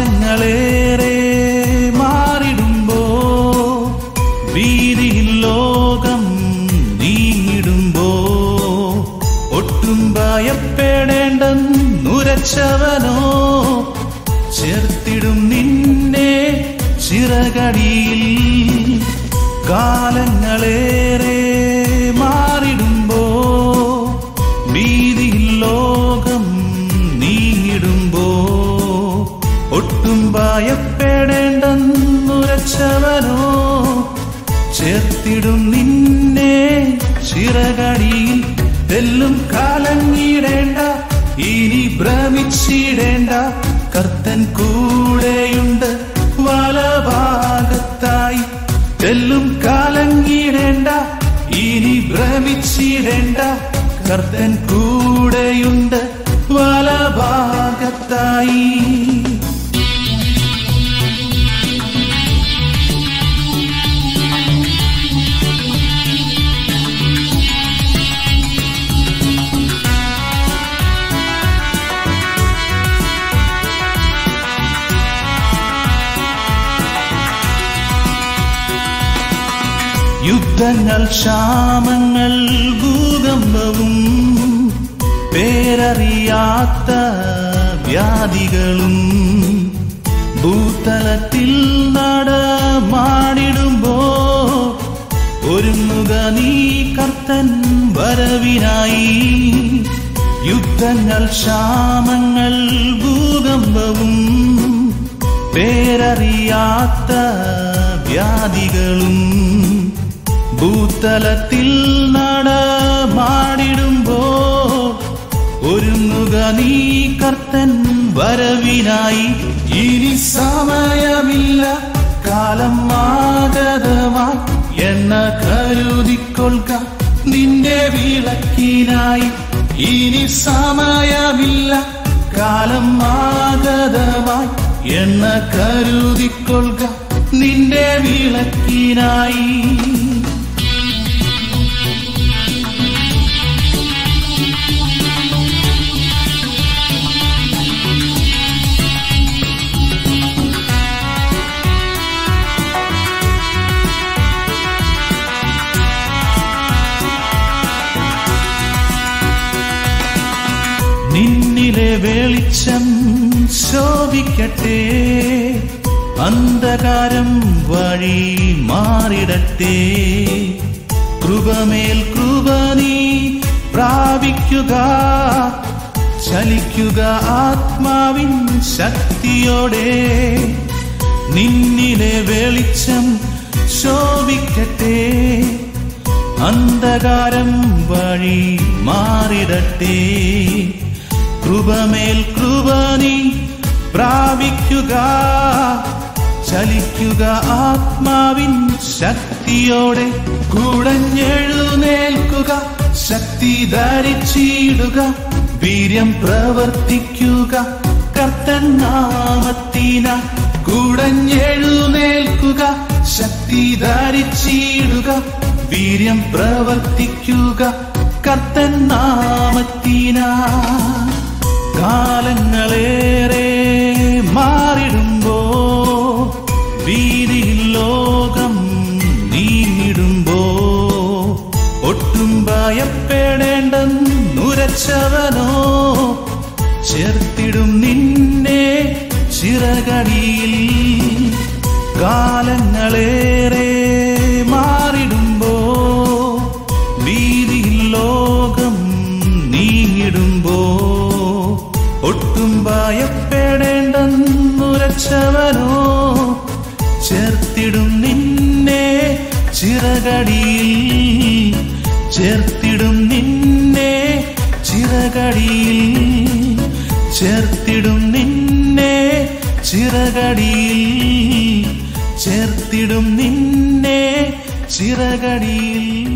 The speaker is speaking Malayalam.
കാലങ്ങളേറെ മാറിടുമ്പോ വീതിയിൽ ലോകം നീങ്ങിടുമ്പോ ഒട്ടും ഭയപ്പെടേണ്ടെന്നുരച്ചവനോ ചേർത്തിടും നിന്നെ ചിറകടിയിൽ കാലങ്ങളേറെ മാറിടുമ്പോ വീതിയിൽ ലോകം നീങ്ങിടുമ്പോ ഒട്ടും ഭയപ്പെടേണ്ടെന്നുരച്ചവനോ ചേർത്തിടും നിന്നെ ചിറകടിയിൽ തെല്ലും കാലങ്ങിടേണ്ട ഇനി ഭ്രമിച്ചിടേണ്ട കർത്തൻ കൂടെയുണ്ട് വലഭാഗത്തായി തെല്ലും കാലങ്ങിടേണ്ട ഇനി ഭ്രമിച്ചിടേണ്ട കർത്തൻ കൂടെയുണ്ട് വലഭാഗത്തായി യുദ്ധങ്ങൾ ക്ഷാമങ്ങൾ ഭൂകമ്പവും പേരറിയാത്ത വ്യാധികളും ഭൂതലത്തിൽ നടമാടിടുമ്പോ ഒരുങ്ങുക നീ കർത്തൻ വരവിനായി യുദ്ധങ്ങൾ ക്ഷാമങ്ങൾ ഭൂകമ്പവും പേരറിയാത്ത വ്യാധികളും ഭൂതലത്തിൽ നടമാടിടുമ്പോ ഒരുങ്ങുക നീ കർത്തൻ വരവിനായി ഇനി സമയമില്ല കാലം ആഗതമായി എണ്ണ കരുതിക്കൊള്ളുക നിന്റെ വിളക്കിനായി ഇനി സമയമില്ല കാലം ആഗതമായി എണ്ണ കരുതിക്കൊള്ളുക നിന്റെ വിളക്കിനായി നിന്നിലെ വെളിച്ചം ശോഭിക്കട്ടെ അന്ധകാരം വഴി മാറിടട്ടെ കൃപമേൽ കൃപ നീ പ്രാപിക്കുക ചലിക്കുക ആത്മാവിൻ ശക്തിയോടെ നിന്നിലെ വെളിച്ചം ശോഭിക്കട്ടെ അന്ധകാരം വഴി മാറിടട്ടെ കൃപമേൽ കൃപ നീ പ്രാപിക്കുക ചലിക്കുക ആത്മാവിൻ ശക്തിയോടെ കുടഞ്ഞെഴുന്നേൽക്കുക ശക്തി ധരിച്ചിടുക വീര്യം പ്രവർത്തിക്കുക കർത്തൻ നാമത്തിന കുടഞ്ഞെഴുന്നേൽക്കുക ശക്തി ധരിച്ചിടുക വീര്യം പ്രവർത്തിക്കുക കർത്തൻ നാമത്തിനാ കാലങ്ങളേറെ മാറിടുമ്പോ വീതിയിൽ ലോകം നീങ്ങിടുമ്പോ ഒട്ടും ഭയപ്പെടേണ്ടെന്നുരച്ചവനോ ചേർത്തിടും നിന്നെ ചിറകടിയിൽ കാലങ്ങളേറെ മാറിടുമ്പോ വീതിയിൽ ലോകം നീങ്ങിടുമ്പോ ഒട്ടും ഭയപ്പെടേണ്ടെന്നുരച്ചവനോ ചേർത്തിടും നിന്നെ ചിറകടിയിൽ ചേർത്തിടും നിന്നെ ചിറകടിയിൽ ചേർത്തിടും നിന്നെ ചിറകടിയിൽ ചേർത്തിടും നിന്നെ ചിറകടിയിൽ